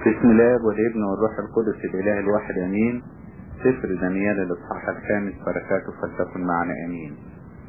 بسم الله والابن والروح القدس الاله الواحد امين سفر دانيال الاصحاح الخامس بركاته فلتكن معنا امين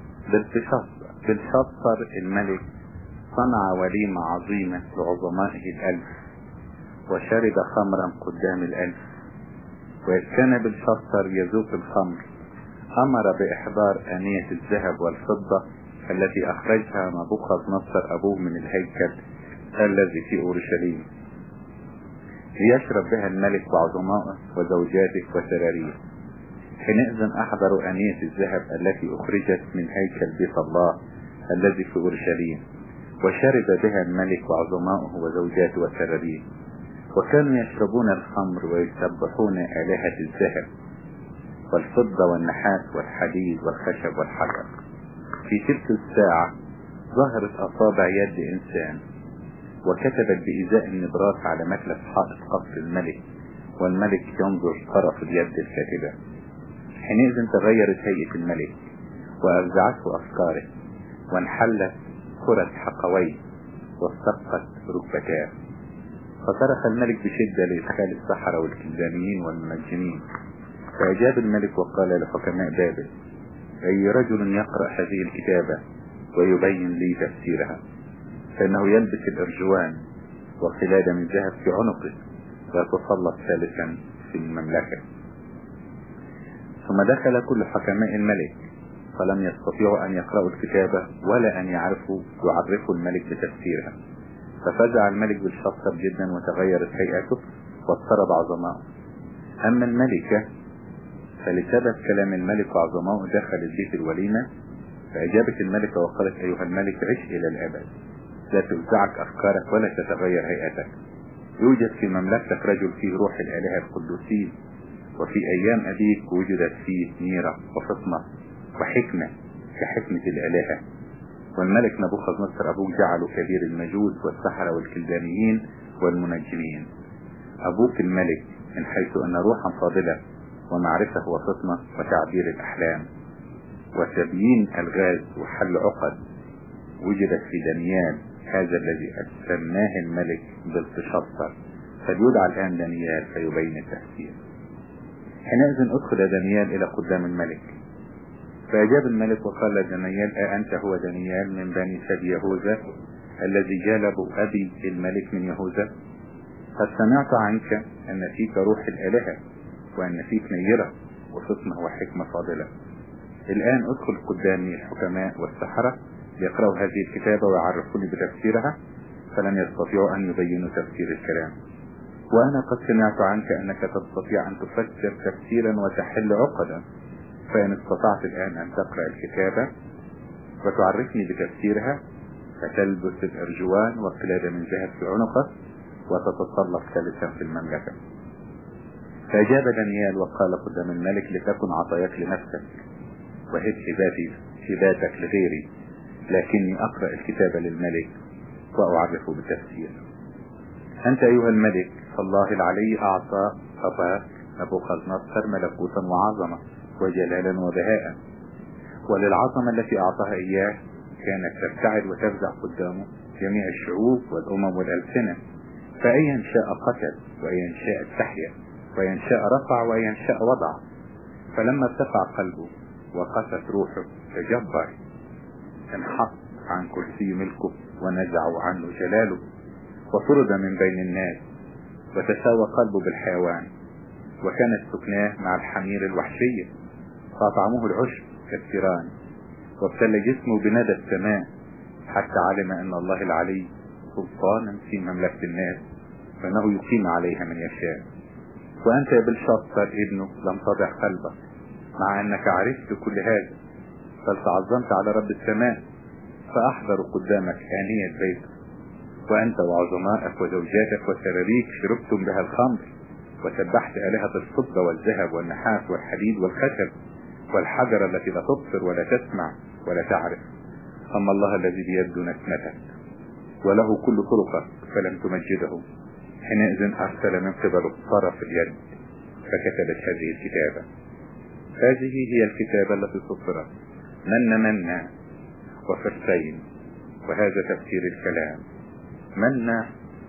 بالشطر الملك صنع وليمة عظيمة لعظمائه الالف وشرب خمرا قدام الالف وإذ كان بالشطر يذوق الخمر امر باحضار انية الذهب والفضة التي اخرجها نبوخذ نصر ابوه من الهيكل الذي في اورشليم ليشرب بها الملك وعظمائه وزوجاته وسراريه حينئذ احضروا انية الذهب التي اخرجت من هيكل بيت الله الذي في اورشليم وشرب بها الملك وعظمائه وزوجاته وسراريه وكانوا يشربون الخمر ويسبحون آلهة الذهب والفضة والنحاس والحديد والخشب والحجر في تلك الساعة ظهرت أصابع يد إنسان وكتبت بإزاء النبراس على مكلف حائط قصر الملك والملك ينظر طرف اليد الكاتبة حينئذ تغيرت هيئة الملك وأفزعته أفكاره وانحلت كرة حقويه واستقت ركبتاه فصرخ الملك بشدة لإدخال السحرة والكلدانيين والمنجمين فأجاب الملك وقال لحكماء بابل أي رجل يقرأ هذه الكتابة ويبين لي تفسيرها فإنه يلبس الأرجوان وقلادة من ذهب في عنقه ويتسلط ثالثا في المملكة ثم دخل كل حكماء الملك فلم يستطيعوا أن يقرأوا الكتابة ولا أن يعرفوا يعرفوا الملك بتفسيرها ففزع الملك بالشطر جدا وتغيرت هيئته واضطرب عظماءه أما الملكة فلسبب كلام الملك وعظمائه دخلت بيت الوليمة فأجابت الملكة وقالت أيها الملك عش إلى الأبد لا تفزعك أفكارك ولا تتغير هيئتك يوجد في مملكتك رجل فيه روح الآلهة القدوسين وفي أيام أبيك وجدت فيه ميرة وفطنة وحكمة كحكمة الآلهة والملك نبوخذ نصر أبوك جعله كبير المجوس والسحرة والكلدانيين والمنجمين أبوك الملك من حيث أن روحا فاضلة ومعرفة وفطنة وتعبير الأحلام وتبيين الغاز وحل عقد وجدت في دانيال هذا الذي سماه الملك بالتشطر فليدعى الآن دانيال فيبين التفسير حينئذ أدخل دانيال إلى قدام الملك فأجاب الملك وقال لدانيال أأنت هو دانيال من بني سبي يهوذا الذي جلب أبي الملك من يهوذا قد سمعت عنك أن فيك روح الآلهة وأن فيك نيرة وفطنة وحكمة فاضلة الآن أدخل قدامي الحكماء والسحرة ليقرأوا هذه الكتابة ويعرفوني بتفسيرها فلن يستطيعوا أن يبينوا تفسير الكلام وأنا قد سمعت عنك أنك تستطيع أن تفسر تفسيرا وتحل عقدا فإن استطعت الآن أن تقرأ الكتابة وتعرفني بتفسيرها فتلبس الأرجوان وقلادة من ذهب في عنقك وتتسلق ثالثا في المملكة فأجاب دانيال وقال قدام الملك لتكن عطاياك لنفسك وهب هباتي هباتك لغيري لكني أقرأ الكتاب للملك وأعرفه بالتفسير أنت أيها الملك فالله العلي أعطى أباك نبوخذ نصر ملكوتا وعظمة وجلالا وبهاء وللعظمة التي أعطاها إياه كانت ترتعد وتفزع قدامه جميع الشعوب والأمم والألسنة فأيا شاء قتل وأيا شاء استحيا وأيا شاء رفع وأيا شاء وضع فلما ارتفع قلبه وقست روحه تجبر انحط عن كرسي ملكه ونزعوا عنه جلاله وطرد من بين الناس وتساوى قلبه بالحيوان وكانت سكناه مع الحمير الوحشية فأطعموه العشب كالثيران وابتل جسمه بندى السماء حتى علم أن الله العلي سلطانا في مملكة الناس فإنه يقيم عليها من يشاء وأنت يا بلشاطر ابنه لم تضع قلبك مع أنك عرفت كل هذا بل تعظمت على رب السماء فأحضر قدامك آنية بيتك وأنت وعظمائك وزوجاتك وسراريك شربتم بها الخمر وسبحت آلهة الفضة والذهب والنحاس والحديد والخشب والحجر التي لا تبصر ولا تسمع ولا تعرف أما الله الذي بيده نسمتك وله كل طرقك فلم تمجده حينئذ أرسل من قبله طرف اليد فكتبت هذه الكتابة هذه هي الكتابة التي سطرت من منا وفرسين وهذا تفسير الكلام منا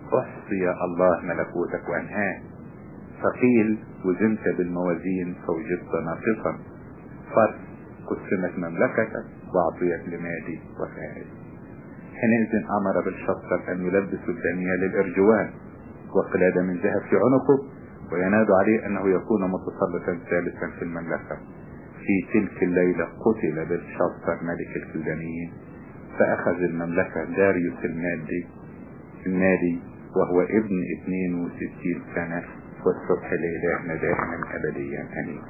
احصي الله ملكوتك وانهاه فقيل وزنت بالموازين فوجدت ناقصا فرس قسمت مملكتك واعطيت لمادي وفارس حينئذ امر بالشطر ان يلبسوا الدنيا للارجوان وقلادة من ذهب في عنقه وينادوا عليه انه يكون متسلطا ثالثا في المملكة في تلك الليلة قتل بالشطر ملك الكلدانيين فاخذ المملكة داريوس المادي المادي وهو ابن 62 سنة والصبح لإلهنا دائما أبديا أمين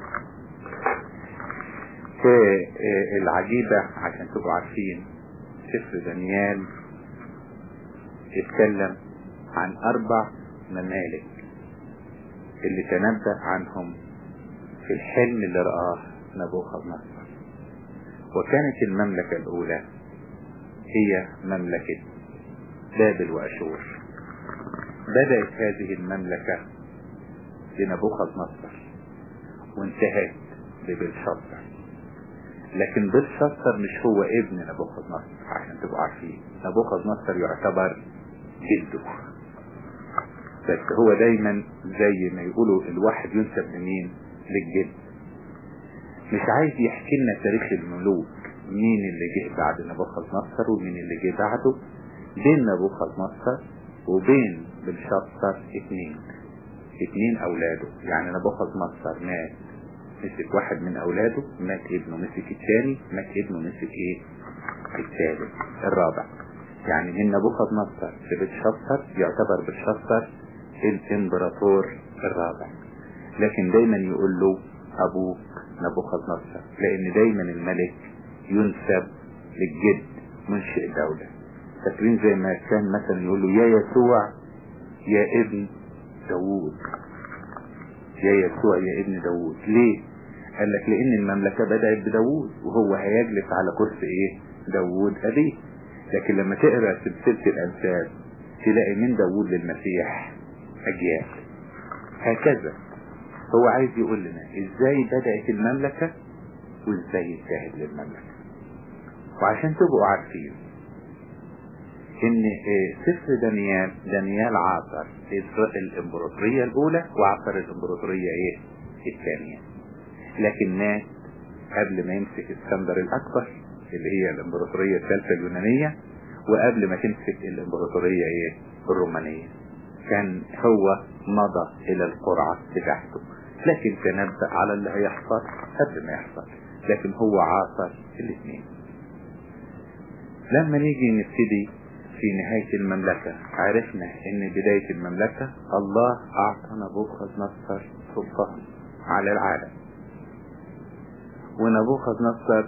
العجيبة عشان تبقوا عارفين سفر دانيال يتكلم عن أربع ممالك اللي تنبأ عنهم في الحلم اللي رآه نبوخذ نصر وكانت المملكة الأولى هي مملكة بابل وأشور بدأت هذه المملكة بنبوخذ نصر وانتهت ببلشطر لكن بلشطر مش هو ابن نبوخذ نصر عشان تبقوا عارفين نبوخذ نصر يعتبر جده بس هو دايما زي ما يقولوا الواحد ينسب لمين للجد مش عايز يحكي لنا تاريخ الملوك مين اللي جه بعد نبوخذ نصر ومين اللي جه بعده بين نبوخذ نصر وبين بلشطر اتنين اتنين اولاده يعني نبوخذ نصر مات مسك واحد من اولاده مات ابنه مسك الثاني مات ابنه مسك ايه الثالث الرابع يعني من نبوخذ نصر لبتشطر يعتبر بتشطر الامبراطور الرابع لكن دايما يقول له ابوك نبوخذ نصر لان دايما الملك ينسب للجد منشئ دولة فاكرين زي ما كان مثلا يقول له يا يسوع يا ابن داوود يا يسوع يا ابن داوود ليه قال لك لان المملكة بدأت بداوود وهو هيجلس على كرسي ايه داوود ابيه لكن لما تقرأ سلسلة الانساب تلاقي من داوود للمسيح اجيال هكذا هو عايز يقول لنا ازاي بدأت المملكة وازاي انتهت للمملكة وعشان تبقوا عارفين ان سفر دانيال دانيال عاصر الامبراطورية الاولى وعاصر الامبراطورية ايه الثانية لكن مات قبل ما يمسك اسكندر الاكبر اللي هي الامبراطورية الثالثة اليونانية وقبل ما تمسك الامبراطورية ايه الرومانية كان هو مضى الى القرعة بتاعته لكن تنبأ على اللي هيحصل قبل ما يحصل لكن هو عاصر الاثنين لما نيجي نبتدي في نهاية المملكة عرفنا ان بداية المملكة الله اعطى نبوخذ نصر سلطان على العالم ونبوخذ نصر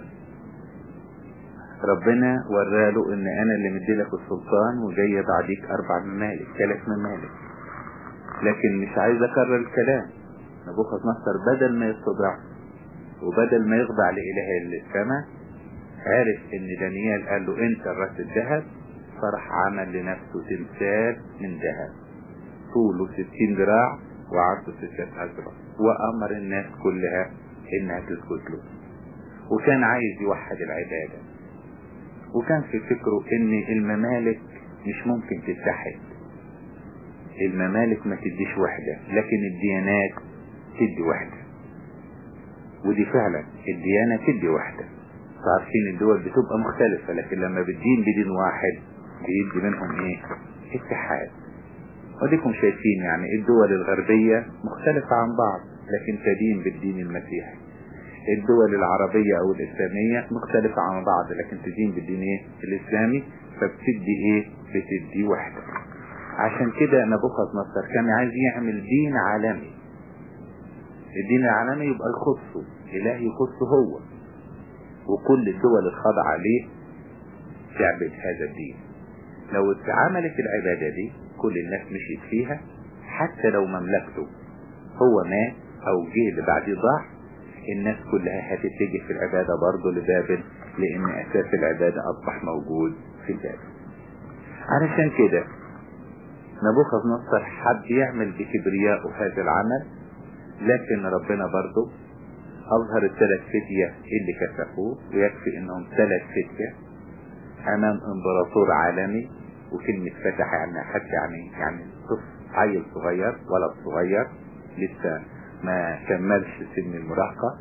ربنا وراله ان انا اللي مديلك السلطان وجاي بعديك اربع ممالك ثلاث ممالك لكن مش عايز اكرر الكلام نبوخذ نصر بدل ما يستضع وبدل ما يخضع لإله السماء عرف ان دانيال قال له انت الراس الذهب فراح عمل لنفسه تمثال من ذهب طوله ستين ذراع وعرضه ستة أذرع وأمر الناس كلها إنها تسجد له وكان عايز يوحد العبادة وكان في فكره إن الممالك مش ممكن تتحد الممالك ما تديش وحدة لكن الديانات تدي وحدة ودي فعلا الديانة تدي وحدة عارفين الدول بتبقى مختلفة لكن لما بتدين بدين واحد بيدي منهم ايه اتحاد وديكم شايفين يعني الدول الغربية مختلفة عن بعض لكن تدين بالدين المسيحي الدول العربية او الاسلامية مختلفة عن بعض لكن تدين بالدين ايه الاسلامي فبتدي ايه بتدي وحدة عشان كده نبوخذ نصر كان عايز يعمل دين عالمي الدين العالمي يبقى يخصه اله يخصه هو وكل الدول الخاضعة ليه تعبد هذا الدين لو اتعملت العبادة دي كل الناس مشيت فيها حتى لو مملكته هو مات او جه اللي بعديه ضاع الناس كلها هتتجه في العبادة برضه لبابل لان اساس العبادة اصبح موجود في بابل علشان كده نبوخذ نصر حب يعمل بكبرياء هذا العمل لكن ربنا برضه اظهر الثلاث فتية اللي كسفوه ويكفي انهم ثلاث فتية امام امبراطور عالمي وكلمة فتح يعني حتى يعني يعني طفل عيل صغير ولد صغير لسه ما كملش سن المراهقة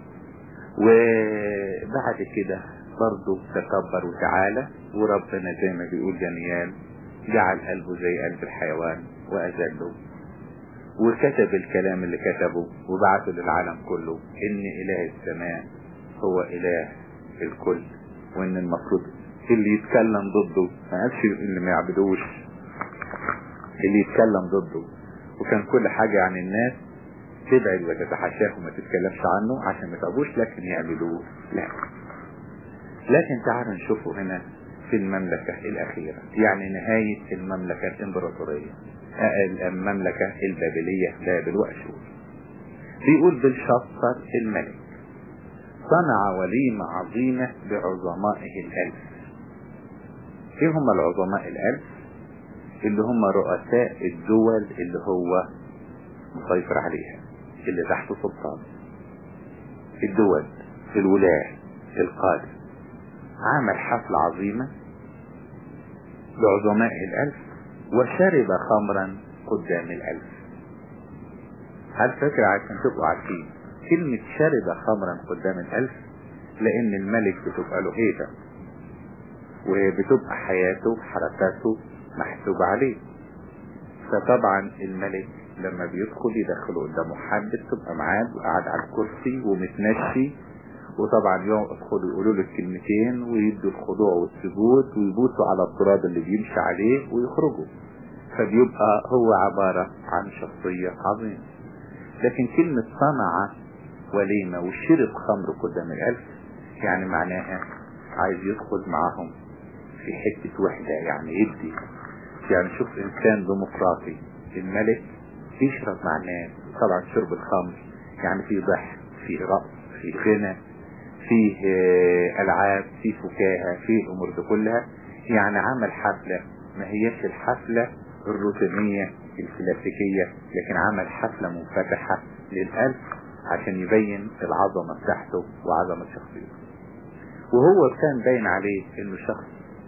وبعد كده برضه تكبر وتعالى وربنا زي ما بيقول دانيال جعل قلبه زي قلب الحيوان وأذله وكتب الكلام اللي كتبه وبعثه للعالم كله ان اله السماء هو اله الكل وان المفروض اللي يتكلم ضده ما قالش اللي ما يعبدوش اللي يتكلم ضده وكان كل حاجة عن الناس تبعد وتتحاشاه وما تتكلمش عنه عشان ما تعبوش لكن يعملوه لا لكن تعالوا نشوفه هنا في المملكة الأخيرة يعني نهاية المملكة الإمبراطورية المملكة البابلية بابل وأشور بيقول بالشطر الملك صنع وليمة عظيمة بعظمائه الألف ايه هم العظماء الألف اللي هم رؤساء الدول اللي هو مسيطر عليها اللي تحت سلطان الدول الولاة القادة عمل حفلة عظيمة بعظمائه الألف وشرب خمرا قدام الألف على فكرة عشان تبقوا عارفين كلمة شرب خمرا قدام الألف لأن الملك بتبقى له هيبة وبتبقى حياته حركاته محسوبة عليه فطبعا الملك لما بيدخل يدخله قدامه حد بتبقى معاه وقاعد على الكرسي ومتمشي وطبعا يدخلوا يقولوا له الكلمتين ويدوا الخضوع والسجود ويبوسوا على التراب اللي بيمشي عليه ويخرجوا فبيبقى هو عبارة عن شخصية عظيمة لكن كلمة صنع وليمة وشرب خمر قدام الألف يعني معناها عايز يدخل معاهم في حتة وحدة يعني يدي يعني شوف إنسان ديمقراطي الملك يشرب مع الناس طبعا شرب الخمر يعني في ضحك في رقص في غنى فيه ألعاب فيه فكاهة فيه الأمور دي كلها يعني عمل حفلة ما هيش الحفلة الروتينية الكلاسيكية لكن عمل حفلة منفتحة للقلب عشان يبين العظمة بتاعته وعظمة شخصيته وهو كان باين عليه انه شخص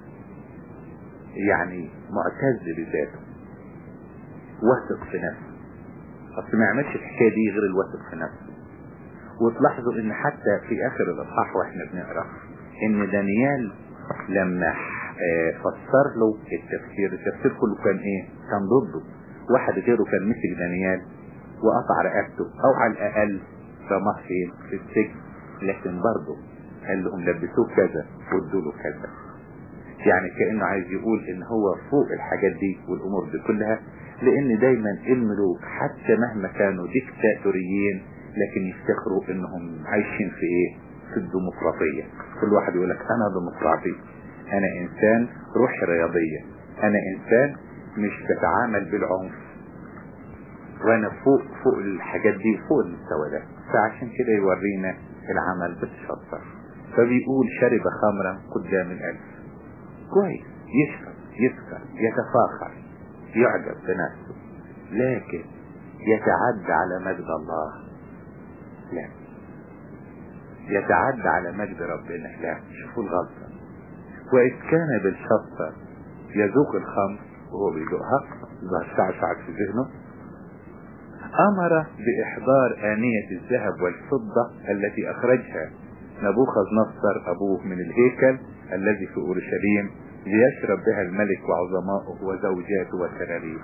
يعني معتز بذاته واثق في نفسه اصل ما يعملش الحكايه دي غير الواثق في نفسه وتلاحظوا ان حتى في اخر الاصحاح واحنا بنقرا ان دانيال لما فسر له التفسير التفسير كله كان ايه كان ضده واحد غيره كان مسك دانيال وقطع رقبته او على الاقل رماه فين في السجن لكن برضه قال لهم لبسوه كذا وادوا له كذا يعني كأنه عايز يقول ان هو فوق الحاجات دي والامور دي كلها لان دايما الملوك حتى مهما كانوا ديكتاتوريين لكن يفتخروا انهم عايشين في ايه في الديمقراطية كل واحد يقول لك انا ديمقراطي انا انسان روح رياضية انا انسان مش بتعامل بالعنف وانا فوق فوق الحاجات دي فوق المستوى ده فعشان كده يورينا العمل بالشطر فبيقول شرب خمرا قدام الالف كويس يشرب يسكر يتفاخر يعجب بنفسه لكن يتعدى على مجد الله لا يتعدى على مجد ربنا لا شوفوا الغلطة وإذ كان بالشطة يذوق الخمر وهو بيذوقها ظهر شعشعت في ذهنه أمر بإحضار آنية الذهب والفضة التي أخرجها نبوخذ نصر أبوه من الهيكل الذي في أورشليم ليشرب بها الملك وعظماؤه وزوجاته وسراريه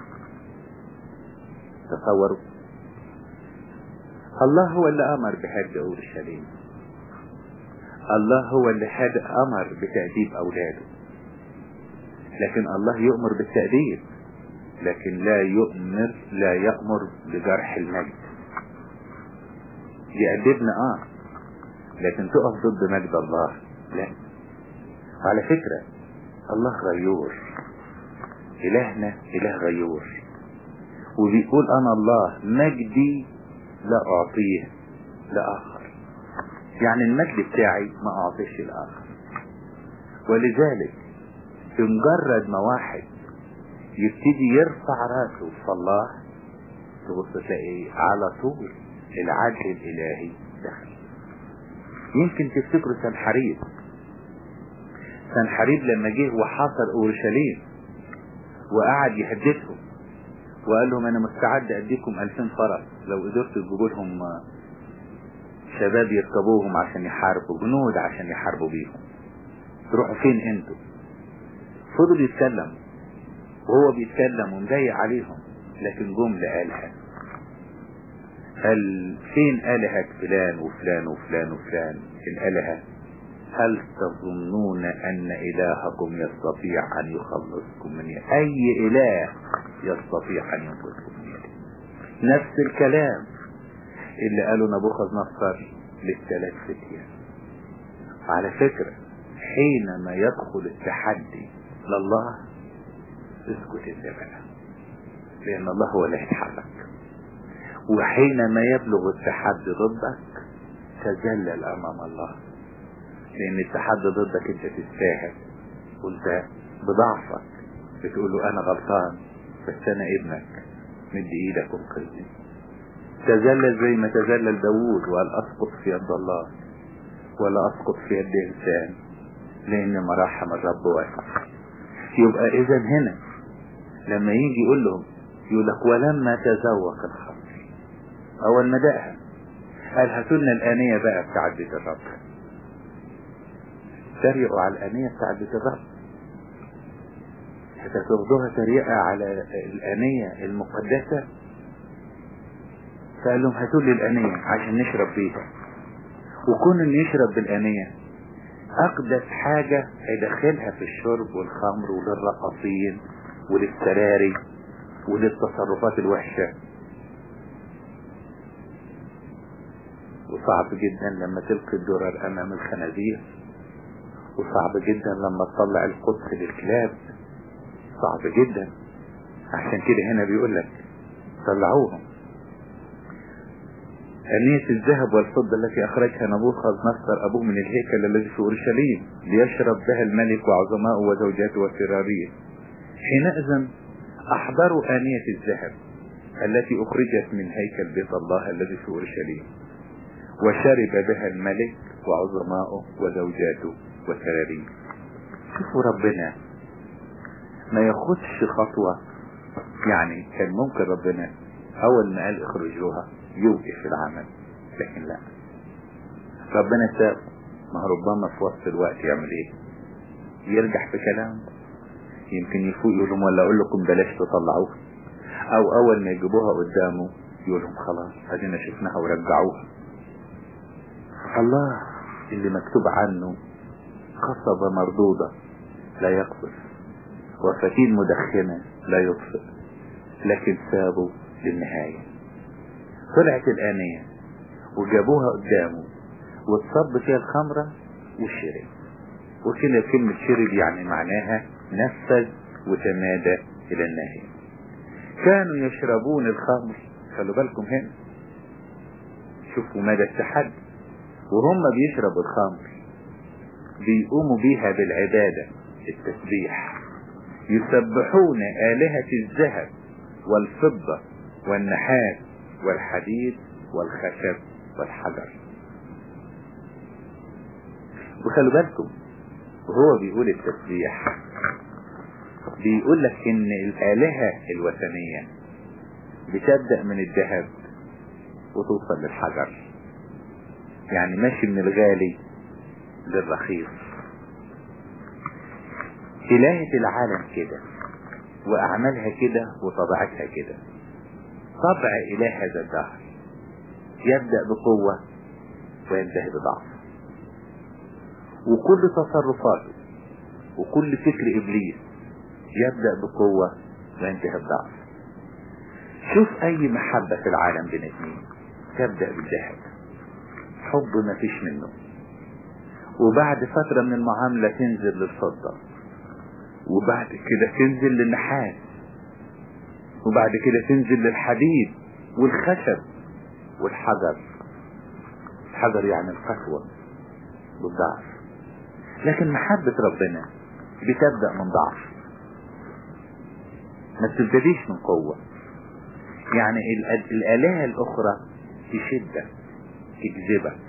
تصوروا الله هو اللي أمر بهد أورشليم الله هو اللي هد أمر بتأديب أولاده لكن الله يؤمر بالتأديب لكن لا يؤمر لا يأمر بجرح المجد يأدبنا اه لكن تقف ضد مجد الله لا على فكرة الله غيور إلهنا إله غيور وبيقول أنا الله مجدي لا أعطيه لآخر يعني المجد بتاعي ما أعطيش لآخر ولذلك بمجرد ما واحد يبتدي يرفع راسه في الله تبص تلاقي على طول العدل الإلهي دخل يمكن تفتكروا سنحريب سنحريب لما جه وحاصر اورشليم وقعد يهددهم وقال لهم انا مستعد اديكم 2000 فرس لو قدرتوا تجيبوا لهم شباب يركبوهم عشان يحاربوا جنود عشان يحاربوا بيهم تروحوا فين انتوا فضل يتكلم وهو بيتكلم ومضايق عليهم لكن جم لآلهة قال فين آلهة فلان وفلان وفلان وفلان الآلهة هل تظنون أن إلهكم يستطيع أن يخلصكم من يد أي إله يستطيع أن ينقذكم من يد نفس الكلام اللي قاله نبوخذ نصر للثلاث فتيان على فكرة حينما يدخل التحدي لله اسكت انت بقى لان الله هو اللي هيتحرك وحينما يبلغ التحدي ضدك تذلل امام الله لان التحدي ضدك انت تستاهل وانت بضعفك بتقول له انا غلطان بس انا ابنك مد ايدك وانقذني تذلل زي ما تذلل داوود وقال اسقط في يد الله ولا اسقط في يد انسان لان مراحم الرب واسعه يبقى اذا هنا لما يجي يقول لهم يقول لك ولما تذوق الخمر اول ما دقها قال هاتوا لنا الانيه بقى بتاعت بيت الرب تريقوا على الانيه بتاعت بيت الرب هتاخدوها تريقه على الانيه المقدسه فقال لهم هاتوا لي الانيه عشان نشرب بيها وكون ان يشرب بالانيه اقدس حاجة هيدخلها في الشرب والخمر وللرقصين وللسراري وللتصرفات الوحشة وصعب جدا لما تلقي الدرر امام الخنازير وصعب جدا لما تطلع القدس للكلاب صعب جدا عشان كده هنا بيقول لك طلعوهم أنية الذهب والفضة التي أخرجها نبوخذ نصر أبوه من الهيكل الذي في أورشليم ليشرب بها الملك وعظماؤه وزوجاته وسراريه حينئذ أحضروا آنية الذهب التي أخرجت من هيكل بيت الله الذي في أورشليم وشرب بها الملك وعظماؤه وزوجاته وسراريه شوفوا ربنا ما ياخدش خطوة يعني كان ممكن ربنا أول ما قال اخرجوها يوقف العمل لكن لا ربنا ساب ما ربما في وسط الوقت يعمل ايه يرجع في كلامه يمكن يفوق يقول لهم ولا اقول لكم بلاش تطلعوها او اول ما يجيبوها قدامه يقول لهم خلاص ادينا شفناها ورجعوها الله اللي مكتوب عنه قصبة مردودة لا يقصف وفتيل مدخنة لا يطفئ لكن سابوا للنهاية طلعت الآنية وجابوها قدامه واتصب فيها الخمرة والشرب وكده كلمة شرب يعني معناها نفذ وتمادى إلى النهاية كانوا يشربون الخمر خلوا بالكم هنا شوفوا مدى التحدي وهم بيشربوا الخمر بيقوموا بيها بالعبادة التسبيح يسبحون آلهة الذهب والفضة والنحاس والحديد والخشب والحجر وخلوا بالكم وهو بيقول التسبيح بيقول لك ان الآلهة الوثنية بتبدأ من الذهب وتوصل للحجر يعني ماشي من الغالي للرخيص إلهة العالم كده وأعمالها كده وطبيعتها كده طبع إله هذا الدهر يبدأ بقوة وينتهي بضعف وكل تصرفاته وكل فكر إبليس يبدأ بقوة وينتهي بضعف شوف أي محبة في العالم بين اثنين تبدأ بالذهب حب ما فيش منه وبعد فترة من المعاملة تنزل للفضة وبعد كده تنزل للنحاس وبعد كده تنزل للحديد والخشب والحجر الحجر يعني القسوة والضعف لكن محبة ربنا بتبدأ من ضعف ما بتبتديش من قوة يعني الآلهة الأخرى تشدك تجذبك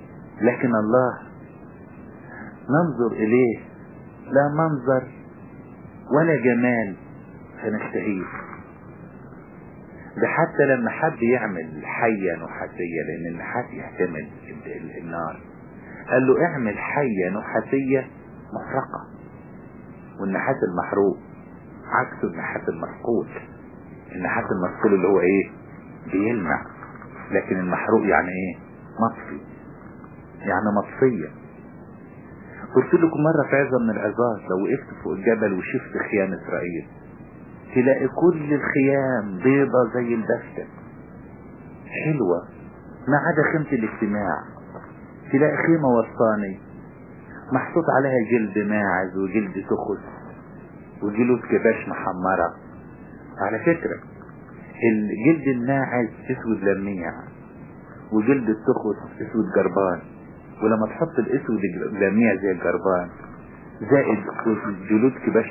لكن الله ننظر إليه لا منظر ولا جمال فنشتهيه ده حتى لما حد يعمل حية نحاسية لان النحاس يحتمل النار قال له اعمل حية نحاسية محرقة والنحاس المحروق عكسه النحاس المصقول النحاس المصقول اللي هو ايه بيلمع لكن المحروق يعني ايه مطفي يعني مطفية قلت لكم مرة في عظة من العظات لو وقفت فوق الجبل وشفت خيام اسرائيل تلاقي كل الخيام بيضة زي البفتة حلوة ما عدا خيمة الاجتماع تلاقي خيمة وسطاني محطوط عليها جلد ماعز وجلد تخس وجلود كباش محمرة على فكرة الجلد الناعز اسود لميع وجلد التخس اسود جربان ولما تحط الاسود لميع زي الجربان زائد جلود كباش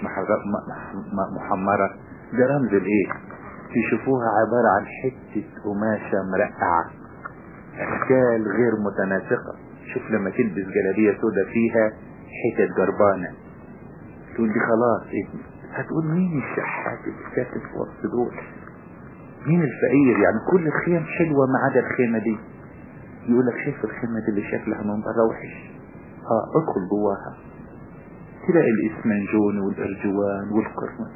محمرة ده رمز الايه تشوفوها عبارة عن حتة قماشة مرقعة اشكال غير متناسقة شوف لما تلبس جلابية سودة فيها حتة جربانة تقول دي خلاص ايه هتقول مين الشحات اللي ساكن في وسط دول مين الفقير يعني كل الخيم حلوة ما عدا الخيمة دي يقول لك شايف الخيمة دي اللي شكلها من بره وحش اه ادخل جواها تلاقي الاسمنجون والارجوان والقرمز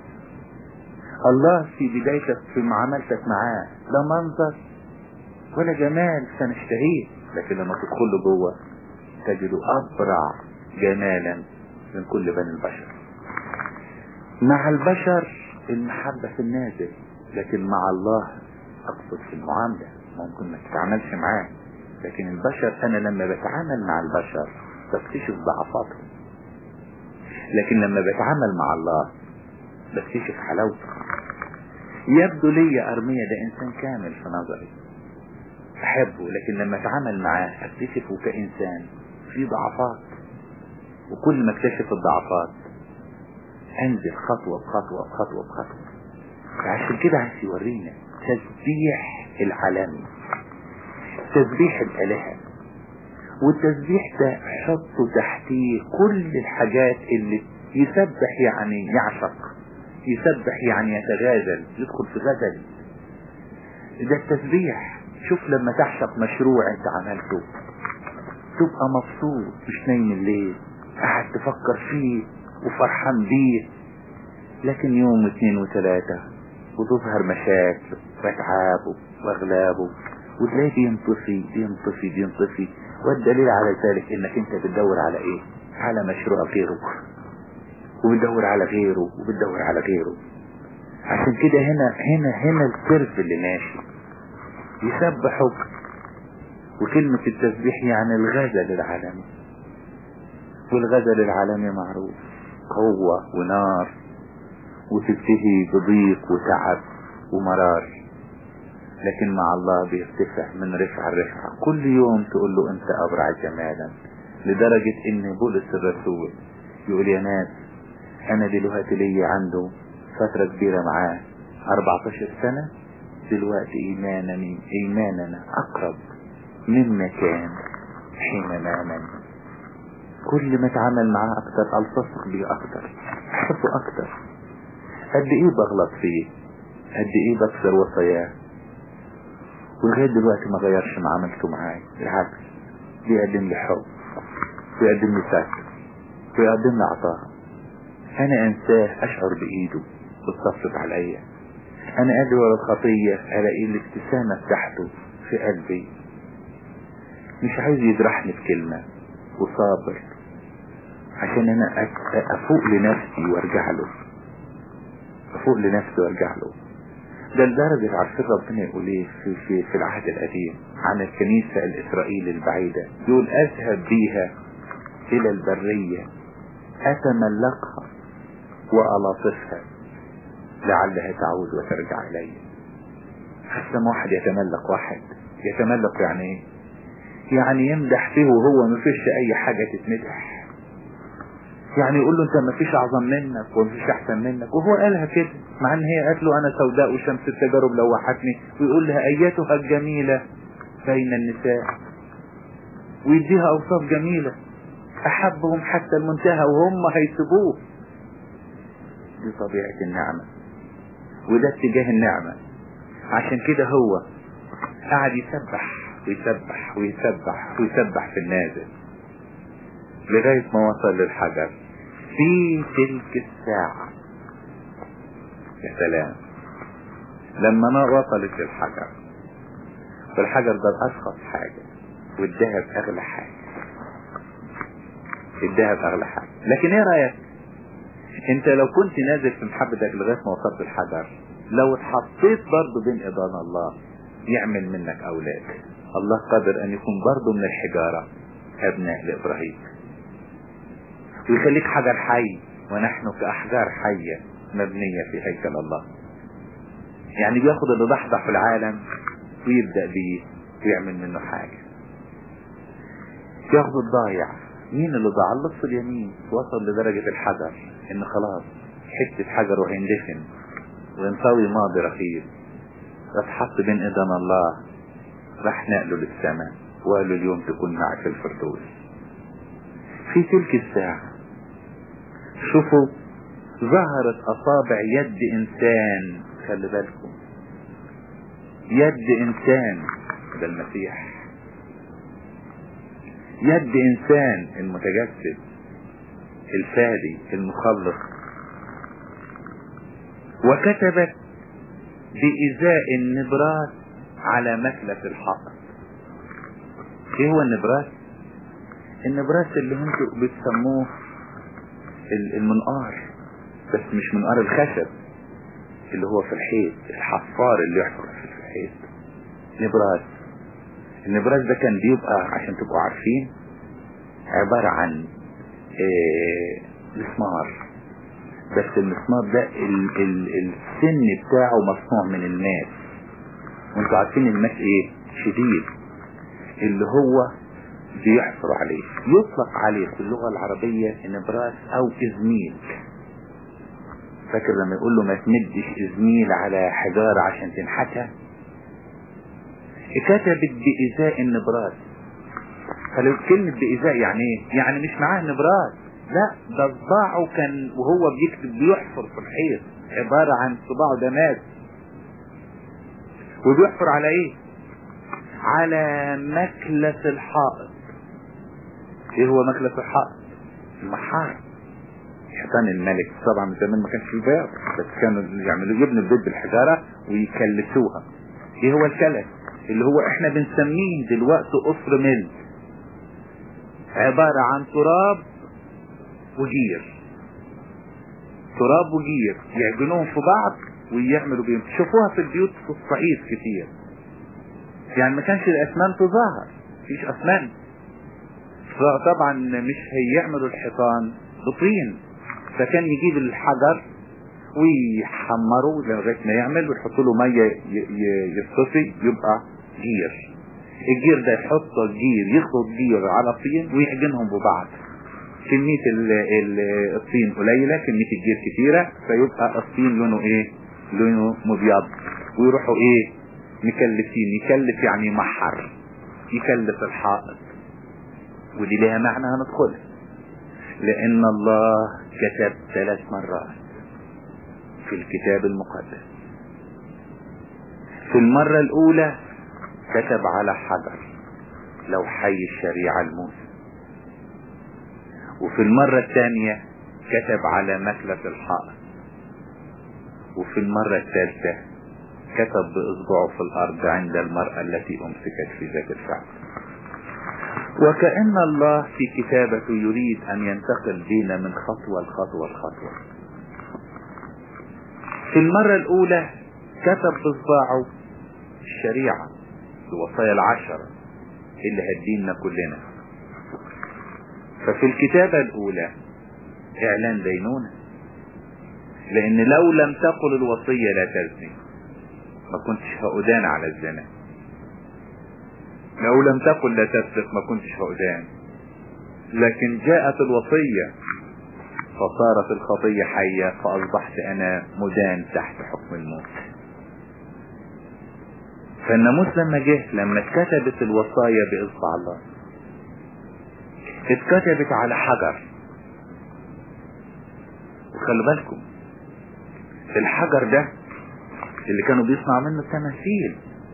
الله في بدايتك في معاملتك معاه لا منظر ولا جمال سنشتهيه لكن لما تدخل جوه تجد أبرع جمالا من كل بني البشر مع البشر المحبة في النازل لكن مع الله أقصد في المعاملة ممكن ما تتعاملش معاه لكن البشر أنا لما بتعامل مع البشر بكتشف ضعفاتهم لكن لما بتعامل مع الله بكتشف حلاوته يبدو لي أرمية ده إنسان كامل في نظري أحبه لكن لما أتعامل معاه أكتشفه كإنسان في ضعفات وكل ما اكتشف الضعفات أنزل خطوة بخطوة بخطوة بخطوة فعشان كده عايز يورينا تسبيح العالمي تسبيح الآلهة والتسبيح ده حطه تحتيه كل الحاجات اللي يسبح يعني يعشق يسبح يعني يتغازل يدخل في غزل ده التسبيح شوف لما تعشق مشروع انت عملته تبقى مبسوط مش نايم الليل قاعد تفكر فيه وفرحان بيه لكن يوم واثنين وثلاثة وتظهر مشاكل واتعابه واغلابه وتلاقيه بينطفي بينطفي بينطفي والدليل على ذلك انك انت بتدور على ايه على مشروع غيره وبتدور على غيره وبتدور على غيره عشان كده هنا هنا هنا الكيرف اللي ماشي يسبحك وكلمة التسبيح يعني الغزل العالمي والغزل العالمي معروف قوة ونار وتنتهي بضيق وتعب ومرار لكن مع الله بيرتفع من رفعة لرفعة كل يوم تقول له انت ابرع جمالا لدرجة ان بولس الرسول يقول يا ناس انا دلوقتي لي عنده فترة كبيرة معاه 14 سنة دلوقتي ايماننا ايماننا اقرب مما كان حين نامن كل ما اتعامل معاه اكتر التصق بيه اكتر احبه اكتر قد ايه بغلط فيه قد ايه بكسر وصاياه ولغاية دلوقتي ما غيرش معاملته معايا بالعكس بيقدم لي حب بيقدم لي سكر بيقدم لي عطاء انا انساه اشعر بايده بتصفق عليا انا ادري ورا الخطية الاقي الابتسامة بتاعته في قلبي مش عايز يجرحني بكلمة وصابر عشان انا افوق لنفسي وارجع له افوق لنفسي وارجع له ده لدرجة عارفين ربنا يقول ايه في, في, في العهد القديم عن الكنيسة الاسرائيل البعيدة يقول اذهب بيها الى البرية اتملقها والاطفها لعلها تعود وترجع الي حسن واحد يتملق واحد يتملق يعني ايه يعني يمدح فيه وهو مفيش اي حاجة تتمدح يعني يقول له انت مفيش اعظم منك ومفيش احسن منك وهو قالها كده مع ان هي قالت له انا سوداء وشمس التجارب لوحتني ويقول لها ايتها الجميلة بين النساء ويديها اوصاف جميلة احبهم حتى المنتهى وهم هيسيبوه دي طبيعة النعمة وده اتجاه النعمة عشان كده هو قعد يسبح ويسبح ويسبح ويسبح في النازل لغاية ما وصل للحجر في تلك الساعة يا سلام لما وصلت للحجر والحجر ده ارخص حاجة والذهب اغلى حاجة الذهب اغلى حاجة لكن ايه رأيك انت لو كنت نازل في محبتك لغاية ما وصلت الحجر لو اتحطيت برضه بين ايدان الله يعمل منك اولاد الله قادر ان يكون برضه من الحجارة ابناء لابراهيم ويخليك حجر حي ونحن كاحجار حية مبنية في هيكل الله يعني بياخد اللي ضحضح في العالم ويبدأ بيه ويعمل منه حاجة ياخد الضايع مين اللي ضاع اللص اليمين وصل لدرجة الحجر ان خلاص حتة حجر وهيندفن وينطوي ماضي رخيص اتحط بين ايدنا الله راح نقله للسماء وقال له اليوم تكون معي في الفردوس في تلك الساعة شوفوا ظهرت اصابع يد انسان خلي بالكم يد انسان ده المسيح يد انسان المتجسد الفادي المخلص وكتبت بإزاء النبراس على مكلة الحائط ايه هو النبراس النبراس اللي انتوا بتسموه المنقار بس مش منقار الخشب اللي هو في الحيط الحفار اللي يحفر في الحيط نبراس النبراس ده كان بيبقى عشان تبقوا عارفين عبارة عن إيه مسمار بس المسمار ده ال ال السن بتاعه مصنوع من الماس وانتوا عارفين الماس ايه شديد اللي هو بيحفر عليه يطلق عليه في اللغة العربية نبراس او ازميل فاكر لما يقول له ما تمدش ازميل على حجارة عشان تنحتها كتبت بإزاء النبراس فلو كلمة بإزاء يعني ايه يعني مش معاه نبراس لا ده صباعه كان وهو بيكتب بيحفر في الحيط عبارة عن صباعه ده مات وبيحفر على ايه على مكلة الحائط ايه هو مكلة الحائط المحار حيطان الملك طبعا من زمان ما كانش في باب بس كانوا يعملوا يبنوا البيت بالحجارة ويكلسوها ايه هو الكلس اللي هو احنا بنسميه دلوقتي قصر مل عبارة عن تراب وجير تراب وجير يعجنوهم في بعض ويعملوا بيهم تشوفوها في البيوت في الصعيد كتير يعني ما كانش الاسمنت ظاهر مفيش اسمنت طبعا مش هيعملوا الحيطان بطين فكان يجيب الحجر ويحمروا لغايه ما يعمل ويحطوا له ميه يصطفي يبقى جير الجير ده يحط الجير يخلط جير على طين ويعجنهم ببعض كمية الطين قليلة كمية الجير كتيرة فيبقى الطين لونه ايه لونه مبيض ويروحوا ايه مكلفين يكلف يعني يمحر يكلف الحائط ودي لها معنى هندخلها لان الله كتب ثلاث مرات في الكتاب المقدس في المرة الاولى كتب على حجر لو حي الشريعة الموسى وفي المرة الثانية كتب على مكلة الحائط وفي المرة الثالثة كتب بإصبعه في الأرض عند المرأة التي أمسكت في ذات الفعل وكأن الله في كتابته يريد أن ينتقل بينا من خطوة لخطوة لخطوة في المرة الأولى كتب بإصبعه الشريعة الوصايا العشرة اللي هدينا كلنا ففي الكتابة الأولى إعلان دينونة لأن لو لم تقل الوصية لا تزني ما كنتش هؤدان على الزنا لو لم تقل لا تسرق ما كنتش هؤدان لكن جاءت الوصية فصارت الخطية حية فأصبحت أنا مدان تحت حكم الموت فالناموس لما جه لما اتكتبت الوصايا بإصبع الله اتكتبت على حجر وخلي بالكم الحجر ده اللي كانوا بيصنعوا منه التماثيل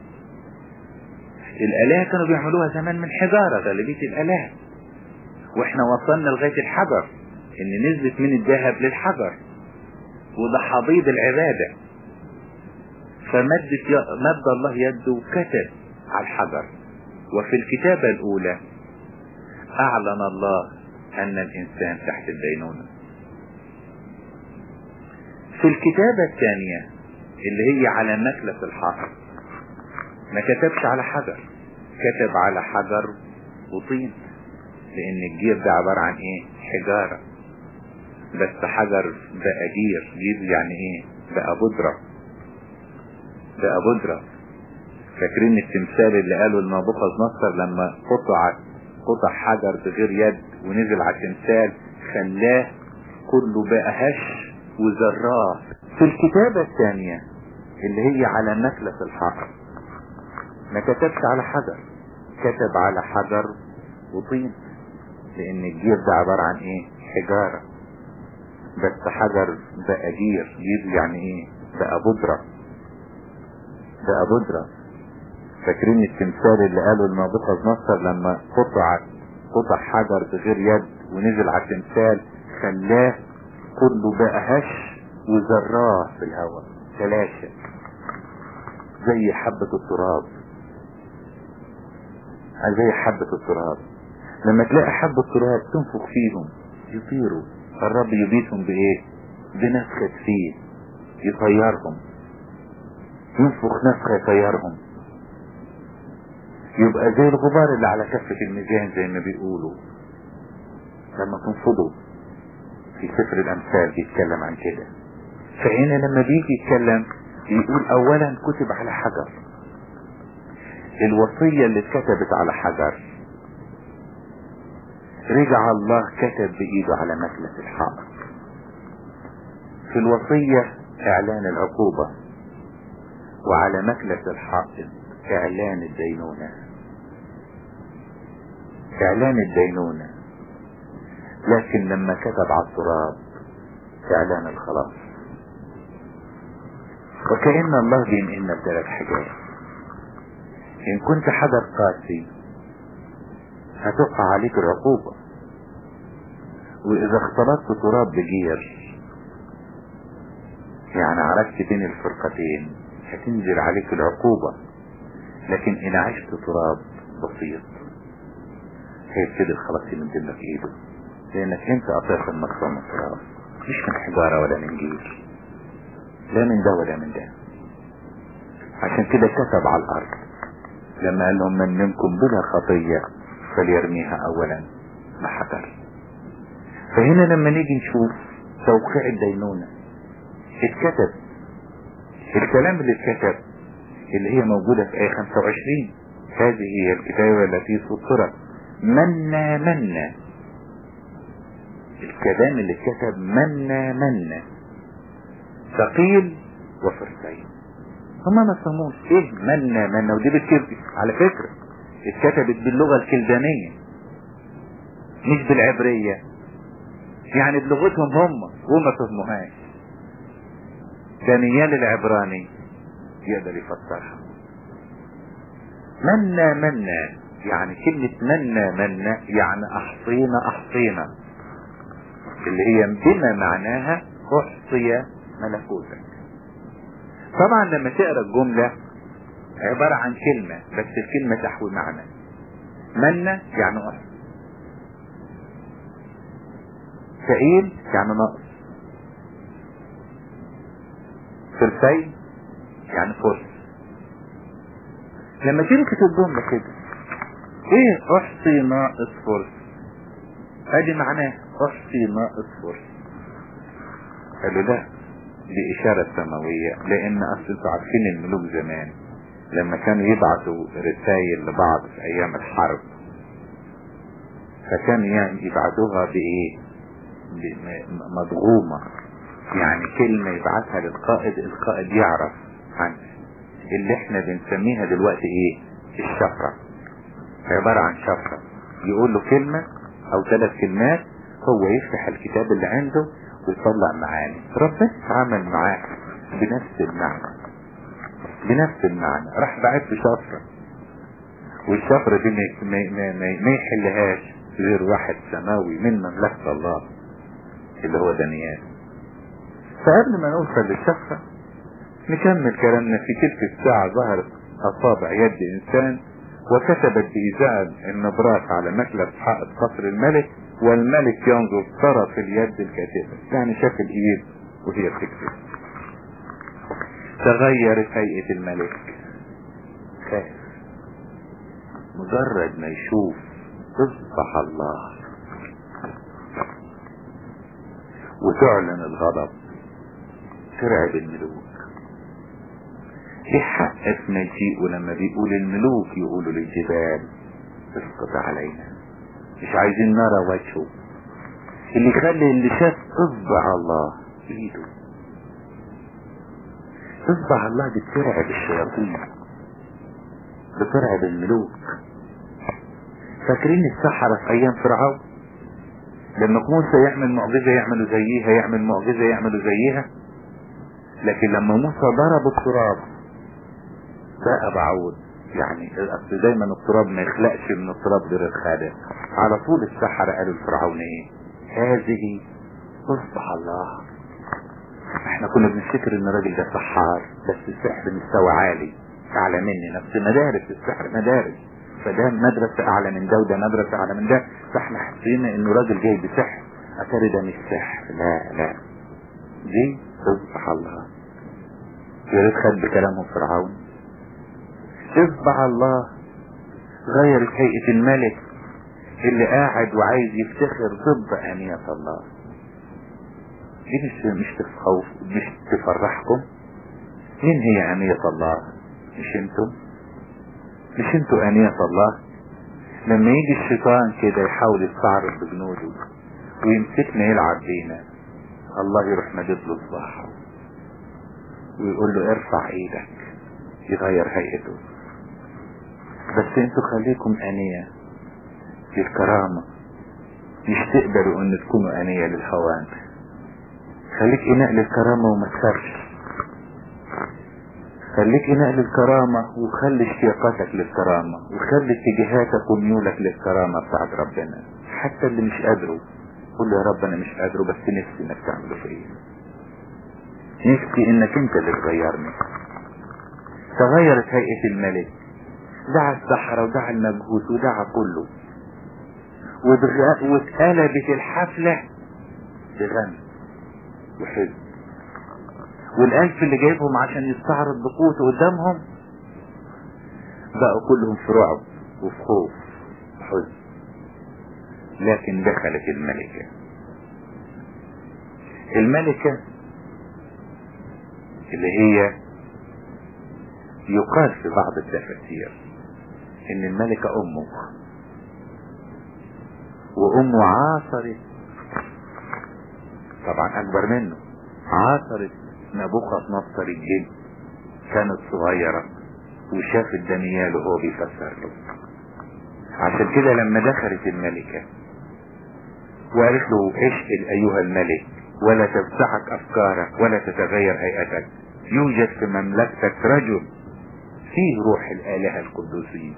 الآلهة كانوا بيعملوها زمان من حجارة غالبية الآلهة واحنا وصلنا لغاية الحجر ان نزلت من الذهب للحجر وده حضيض العبادة فمدت مد الله يده وكتب على الحجر وفي الكتابة الأولى أعلن الله أن الإنسان تحت الدينونة في الكتابة الثانية اللي هي على مكلف الحائط ما كتبش على حجر كتب على حجر وطين لأن الجير ده عبارة عن إيه؟ حجارة بس حجر بقى جير جير يعني إيه؟ بقى بودرة بقى بودرة فاكرين التمثال اللي قاله لنبوخذ نصر لما قطع قطع حجر بغير يد ونزل على التمثال خلاه كله بقى هش وزراه في الكتابة الثانية اللي هي على مكلف الحجر ما كتبش على حجر كتب على حجر وطين لان الجير ده عبارة عن ايه حجارة بس حجر بقى جير جير يعني ايه بقى بودرة بقى بودرة فاكرين التمثال اللي قاله لنبوخذ نصر لما قطع قطع حجر بغير يد ونزل على التمثال خلاه كله بقى هش وزراه في الهواء تلاشى زي حبة التراب زي حبة التراب لما تلاقي حبة تراب تنفخ فيهم يطيروا الرب يبيتهم بايه بنفخة فيه يطيرهم ينفخ نفخة يطيرهم يبقى زي الغبار اللي على كفة الميزان زي ما بيقولوا لما تنفضوا في سفر الامثال بيتكلم عن كده فهنا لما بيجي يتكلم يقول اولا كتب على حجر الوصية اللي اتكتبت على حجر رجع الله كتب بإيده على مكلة الحائط في الوصية إعلان العقوبة وعلى مكلة الحائط إعلان الدينونة إعلان الدينونة لكن لما كتب على التراب إعلان الخلاص وكأن الله بينقلنا بثلاث حاجات إن كنت حجر قاسي هتقع عليك العقوبة وإذا اختلطت تراب بجير يعني عرفت بين الفرقتين هتنزل عليك العقوبة لكن إن عشت تراب بسيط هيبتدي الخلاص يمد لك إيده لأنك أنت أطيق المكسور من التراب مش من حجارة ولا من جير لا من ده ولا من ده عشان كده كتب على الأرض لما قال لهم من منكم بلا خطية فليرميها أولا بحجر فهنا لما نيجي نشوف توقيع الدينونة اتكتب الكلام اللي اتكتب اللي هي موجودة في آية 25 هذه هي الكتابة التي سطرت منا منا الكلام اللي اتكتب منا منا ثقيل وفرسين هما ما فهموش ايه منا منا ودي بالكذب على فكرة اتكتبت باللغة الكلدانية مش بالعبرية يعني بلغتهم هم وما فهموهاش دانيال العبراني يقدر يفسرها منا منا يعني كلمة منا منا يعني احصينا احصينا اللي هي بما معناها احصي ملكوتك طبعا لما تقرا الجملة عبارة عن كلمة بس الكلمة تحوي معنى منا يعني احصي ثقيل يعني نقص فرسين يعني فرس لما تمسك الجملة كده ايه احصي ناقص فرس ادي معناه احصي ناقص فرس قالوا لا دي اشارة سماوية لان اصل انتوا عارفين الملوك زمان لما كانوا يبعثوا رسائل لبعض في ايام الحرب فكانوا يعني يبعثوها بايه مضغومة يعني كلمة يبعثها للقائد القائد يعرف عنها اللي احنا بنسميها دلوقتي ايه الشفرة عبارة عن شفرة يقول له كلمة او ثلاث كلمات هو يفتح الكتاب اللي عنده ويطلع معاني ربنا اتعامل معاه بنفس المعنى بنفس المعنى راح بعت له شفرة والشفرة دي ما, ما, ما, ما, ما يحلهاش غير واحد سماوي من مملكة الله اللي هو دانيال فقبل ما نوصل للشفرة نكمل كلامنا في تلك الساعة ظهرت أصابع يد إنسان وكتبت بإزاء النبرات على مكلب حائط قصر الملك والملك ينظر طرف اليد الكاتبة يعني شاف الإيد وهي بتكتب تغيرت هيئة الملك خاف مجرد ما يشوف اصبح الله وتعلن الغضب ترعب الملوك في حق في مجيئه لما بيقول الملوك يقولوا للجبال اسقط علينا مش عايزين نرى وجهه اللي يخلي اللي شاف اصبع الله ايده اصبع الله بترعب الشياطين بترعب الملوك فاكرين السحرة في ايام فرعون لما موسى يعمل معجزة يعملوا زيها يعمل معجزة يعملوا زيها لكن لما موسى ضرب التراب بقى بعوض يعني اصل دايما التراب ما يخلقش من التراب غير الخالق على طول السحرة قالوا لفرعون ايه هذه اصبح الله احنا كنا بنفتكر ان الراجل ده سحار بس السحر مستوى عالي اعلى مننا في مدارس السحر مدارس فده مدرسة اعلى من ده وده مدرسة اعلى من ده فاحنا حسينا انه راجل جاي بسحر اتاري ده مش سحر لا لا دي اصبح الله يا ريت خد بكلامهم فرعون اصبح الله غيرت هيئة الملك اللي قاعد وعايز يفتخر ضد آنية الله دي مش مش تخوف مش تفرحكم مين هي آنية الله مش انتم مش انتوا آنية الله لما يجي الشيطان كده يحاول يستعرض بجنوده ويمسكنا يلعب بينا الله يروح مدد له صباحه ويقول له ارفع ايدك يغير هيئته بس انتوا خليكم انية للكرامة مش تقبلوا ان تكونوا انية للهوان خليك اناء للكرامة وما تخافش خليك اناء للكرامة وخلي اشتياقاتك للكرامة وخلي اتجاهاتك وميولك للكرامة بتاعت ربنا حتى اللي مش قادره قول له يا رب انا مش قادره بس نفسي انك تعمله فيا نفسي انك انت اللي تغيرني تغيرت هيئة الملك دعا السحرة ودعا المجهوس ودعا كله واتقلبت الحفلة بغم وحزن والألف اللي جايبهم عشان يستعرض بقوته قدامهم بقوا كلهم في رعب وفي خوف وحزن لكن دخلت الملكة الملكة اللي هي يقال في بعض التفاسير ان الملكة امه وامه عاصرت طبعا اكبر منه عاصرت نبوخذ نصر الجن كانت صغيرة وشافت دانيال وهو بيفسر له عشان كده لما دخلت الملكة وقالت له اشهد ايها الملك ولا تفزعك افكارك ولا تتغير هيئتك يوجد في مملكتك رجل فيه روح الالهة القدوسين